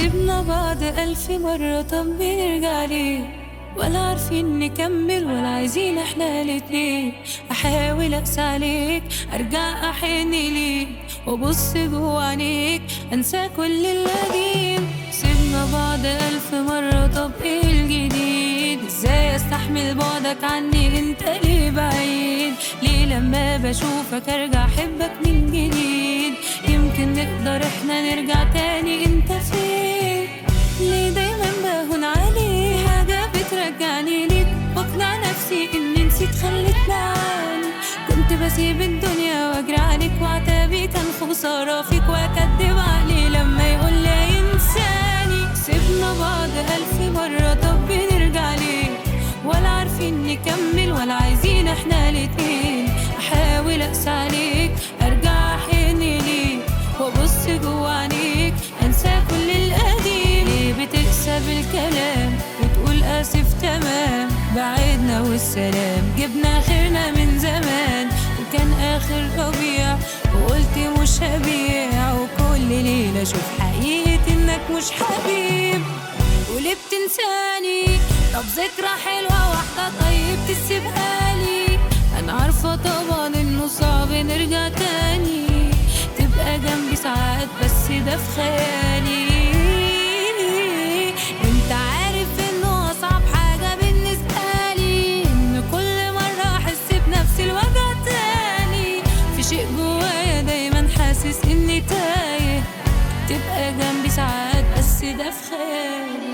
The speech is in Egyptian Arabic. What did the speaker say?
سيبنا بعض ألف مرة طب بنرجع ليه ولا عارفين نكمل ولا عايزين احنا الاتنين احاول اقسى عليك ارجع احن ليك وابص جوا عينيك انسى كل القديم سيبنا بعض الف مرة طب ايه الجديد ازاي استحمل بعدك عني انت ليه بعيد ليه لما بشوفك ارجع احبك من جديد يمكن نقدر احنا نرجع تاني انت فين ليه دايما بهون عليك حاجة بترجعني ليك واقنع نفسي اني نسيت خليت معاني كنت بسيب الدنيا واجري عليك وعتابي كان خسارة فيك واكدب عليه لما يقول لي انساني سيبنا بعض الف مرة طب بنرجع ليه ولا عارفين نكمل ولا عايزين احنا الاتنين احاول اقسى عليك ارجع احن ليك وابص جوا عينيك انسى كل القديم ليه بتقسى بالكلام وتقول اسف تمام بعدنا والسلام جبنا اخرنا من زمان وكان اخر ربيع وقلت مش هبيع وكل ليلة اشوف حقيقة انك مش حبيب وليه بتنساني طب ذكرى حلوة واحدة طيب تسيبها لي انا عارفة طبعا انه صعب نرجع تاني تبقى جنبي ساعات بس ده في خيالي انت عارف انه اصعب حاجة بالنسبة لي ان كل مرة احس بنفس الوجع تاني في شيء جوايا دايما حاسس اني تايه تبقى جنبي ساعات بس ده في خيالي